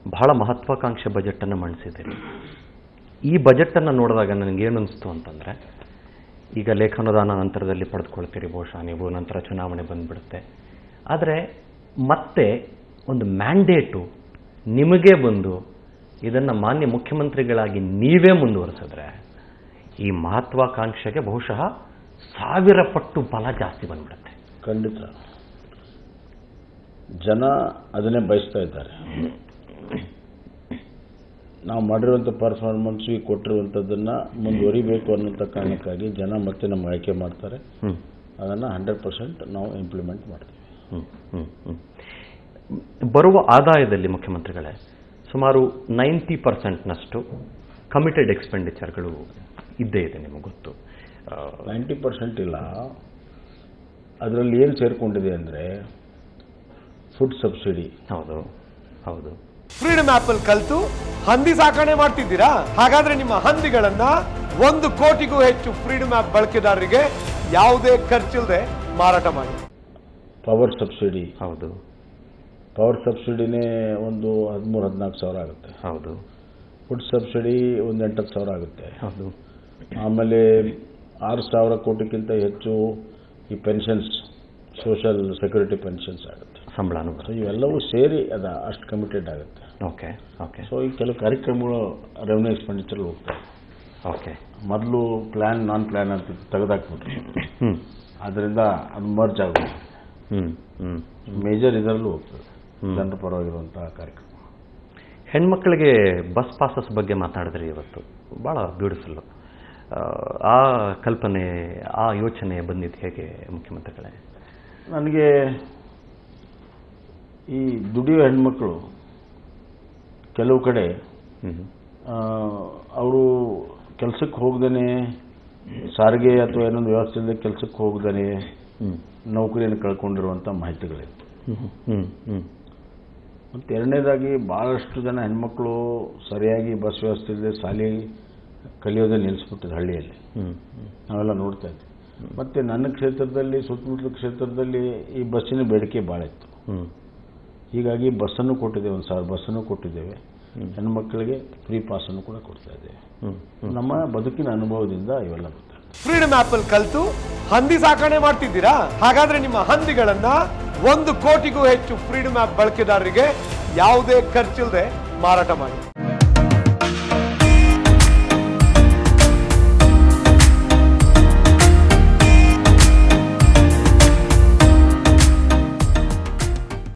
ಬಹಳ ಮಹತ್ವಾಕಾಂಕ್ಷೆ ಬಜೆಟನ್ನು ಮಂಡಿಸಿದ್ದೀರಿ ಈ ಬಜೆಟನ್ನು ನೋಡಿದಾಗ ನನಗೇನು ಅನಿಸ್ತು ಅಂತಂದರೆ ಈಗ ಲೇಖನದಾನ ನಂತರದಲ್ಲಿ ಪಡೆದುಕೊಳ್ತೀರಿ ಬಹುಶಃ ನೀವು ನಂತರ ಚುನಾವಣೆ ಬಂದುಬಿಡುತ್ತೆ ಆದರೆ ಮತ್ತೆ ಒಂದು ಮ್ಯಾಂಡೇಟು ನಿಮಗೇ ಬಂದು ಇದನ್ನು ಮಾನ್ಯ ಮುಖ್ಯಮಂತ್ರಿಗಳಾಗಿ ನೀವೇ ಮುಂದುವರಿಸಿದ್ರೆ ಈ ಮಹತ್ವಾಕಾಂಕ್ಷೆಗೆ ಬಹುಶಃ ಸಾವಿರ ಪಟ್ಟು ಬಲ ಜಾಸ್ತಿ ಬಂದ್ಬಿಡುತ್ತೆ ಖಂಡಿತ ಜನ ಅದನ್ನೇ ಬಯಸ್ತಾ ಇದ್ದಾರೆ ನಾವು ಮಾಡಿರುವಂಥ ಪರ್ಫಾರ್ಮೆನ್ಸ್ ಈಗ ಕೊಟ್ಟಿರುವಂಥದ್ದನ್ನು ಮುಂದುವರಿಬೇಕು ಅನ್ನೋಂಥ ಕಾರಣಕ್ಕಾಗಿ ಜನ ಮತ್ತೆ ನಮ್ಮ ಆಯ್ಕೆ ಮಾಡ್ತಾರೆ ಹ್ಮ್ ಅದನ್ನು ಹಂಡ್ರೆಡ್ ಪರ್ಸೆಂಟ್ ನಾವು ಇಂಪ್ಲಿಮೆಂಟ್ ಮಾಡ್ತೀವಿ ಹ್ಮ್, ಹ್ಮ್, ಹ್ಮ್. ಬರುವ ಆದಾಯದಲ್ಲಿ ಮುಖ್ಯಮಂತ್ರಿಗಳೇ ಸುಮಾರು ನೈಂಟಿ ಪರ್ಸೆಂಟ್ನಷ್ಟು ಕಮಿಟೆಡ್ ಎಕ್ಸ್ಪೆಂಡಿಚರ್ಗಳು ಇದ್ದೇ ಇದೆ ನಿಮಗೆ ಗೊತ್ತು ಆ, ನೈಂಟಿ ಪರ್ಸೆಂಟ್ ಇಲ್ಲ ಅದರಲ್ಲಿ ಏನು ಸೇರಿಕೊಂಡಿದೆ ಅಂದರೆ ಫುಡ್ ಸಬ್ಸಿಡಿ ಹೌದು ಹೌದು ಫ್ರೀಡಮ್ ಆಪ್ ಅಲ್ಲಿ ಕಲ್ತು ಹಂದಿ ಸಾಕಣೆ ಮಾಡ್ತಿದ್ದೀರಾ ಹಾಗಾದ್ರೆ ನಿಮ್ಮ ಹಂದಿಗಳನ್ನ ಒಂದು ಕೋಟಿಗೂ ಹೆಚ್ಚು ಫ್ರೀಡಮ್ ಆಪ್ ಬಳಕೆದಾರರಿಗೆ ಯಾವುದೇ ಖರ್ಚಿಲ್ಲದೆ ಮಾರಾಟ ಮಾಡಿ ಪವರ್ ಸಬ್ಸಿಡಿ ಹೌದು ಪವರ್ ಸಬ್ಸಿಡಿನೇ ಒಂದು ಹದಿಮೂರು ಹದಿನಾಲ್ಕು ಸಾವಿರ ಆಗುತ್ತೆ ಹೌದು ಫುಡ್ ಸಬ್ಸಿಡಿ ಒಂದು ಎಂಟತ್ತು ಸಾವಿರ ಆಗುತ್ತೆ ಹೌದು ಆಮೇಲೆ ಆರು ಸಾವಿರ ಕೋಟಿಗಿಂತ ಹೆಚ್ಚು ಈ ಪೆನ್ಷನ್ಸ್ ಸೋಷಲ್ ಸೆಕ್ಯೂರಿಟಿ ಪೆನ್ಷನ್ಸ್ ಆಗುತ್ತೆ ಸಂಬಳನೂ ಸೊ ಇವೆಲ್ಲವೂ ಸೇರಿ ಅದ ಅಷ್ಟು ಕಮಿಟೆಡ್ ಆಗುತ್ತೆ ಓಕೆ ಓಕೆ ಸೊ ಈ ಕೆಲವು ಕಾರ್ಯಕ್ರಮಗಳು ರೆವೆನ್ಯೂ ಎಕ್ಸ್ಪೆಂಡಿಚರ್ ಹೋಗ್ತವೆ ಓಕೆ ಮೊದಲು ಪ್ಲ್ಯಾನ್ ನಾನ್ ಪ್ಲ್ಯಾನ್ ಅಂತ ತೆಗೆದಾಕ್ಬಿಟ್ರು ಹ್ಞೂ ಅದರಿಂದ ಅದು ಮರ್ಜ್ ಆಗುತ್ತೆ ಹ್ಞೂ ಹ್ಞೂ ಮೇಜರ್ ಇದರಲ್ಲೂ ಹೋಗ್ತದೆ ಜನರ ಪರವಾಗಿರುವಂತಹ ಕಾರ್ಯಕ್ರಮ ಹೆಣ್ಮಕ್ಳಿಗೆ ಬಸ್ ಪಾಸಸ್ ಬಗ್ಗೆ ಮಾತಾಡಿದ್ರಿ ಇವತ್ತು ಭಾಳ ಬ್ಯೂಟಿಫುಲ್ಲು ಆ ಕಲ್ಪನೆ ಆ ಯೋಚನೆ ಬಂದಿದ್ದು ಹೇಗೆ ಮುಖ್ಯಮಂತ್ರಿಗಳೇ ನನಗೆ ಈ ದುಡಿಯೋ ಹೆಣ್ಮಕ್ಳು ಕೆಲವು ಕಡೆ ಹ್ಞೂ ಅವರು ಕೆಲಸಕ್ಕೆ ಹೋಗ್ದೇ ಸಾರಿಗೆ ಅಥವಾ ಏನೊಂದು ವ್ಯವಸ್ಥೆ ಇಲ್ಲದೆ ಕೆಲಸಕ್ಕೆ ಹೋಗ್ದೇ ಹ್ಞೂ ನೌಕರಿಯನ್ನು ಕಳ್ಕೊಂಡಿರುವಂಥ ಮಾಹಿತಿಗಳಿತ್ತು ಹ್ಞೂ ಹ್ಞೂ ಹ್ಞೂ ಮತ್ತು ಎರಡನೇದಾಗಿ ಭಾಳಷ್ಟು ಜನ ಹೆಣ್ಮಕ್ಳು ಸರಿಯಾಗಿ ಬಸ್ ವ್ಯವಸ್ಥೆ ಇಲ್ಲದೆ ಶಾಲೆ ಕಲಿಯೋದೇ ನಿಲ್ಲಿಸ್ಬಿಟ್ಟಿದೆ ಹಳ್ಳಿಯಲ್ಲಿ ಹ್ಞೂ ನಾವೆಲ್ಲ ನೋಡ್ತಾ ಇದ್ವಿ ಮತ್ತು ನನ್ನ ಕ್ಷೇತ್ರದಲ್ಲಿ ಸುತ್ತಮುತ್ತಲ ಕ್ಷೇತ್ರದಲ್ಲಿ ಈ ಬಸ್ಸಿನ ಬೇಡಿಕೆ ಭಾಳ ಇತ್ತು ಹ್ಞೂ ಹೀಗಾಗಿ ಬಸ್ಸನ್ನು ಕೊಟ್ಟಿದ್ದೇವೆ ಒಂದು ಸಾವಿರ ಬಸ್ಸನ್ನು ಕೊಟ್ಟಿದ್ದೇವೆ ಹೆಣ್ಮಕ್ಳಿಗೆ ಫ್ರೀ ಪಾಸನ್ನು ಕೂಡ ಕೊಡ್ತಾ ಇದ್ದೇವೆ ಹ್ಞೂ ನಮ್ಮ ಬದುಕಿನ ಅನುಭವದಿಂದ ಇವೆಲ್ಲ ಗೊತ್ತಾಗ್ತದೆ ಫ್ರೀಡಮ್ ಆಪ್ ಅಲ್ಲಿ ಕಲ್ತು ಹಂದಿ ಸಾಕಣೆ ಮಾಡ್ತಿದ್ದೀರಾ ಹಾಗಾದ್ರೆ ನಿಮ್ಮ ಹಂದಿಗಳನ್ನ ಒಂದು ಕೋಟಿಗೂ ಹೆಚ್ಚು ಫ್ರೀಡಮ್ ಆಪ್ ಬಳಕೆದಾರರಿಗೆ ಯಾವುದೇ ಖರ್ಚಿಲ್ಲದೆ ಮಾರಾಟ ಮಾಡಿ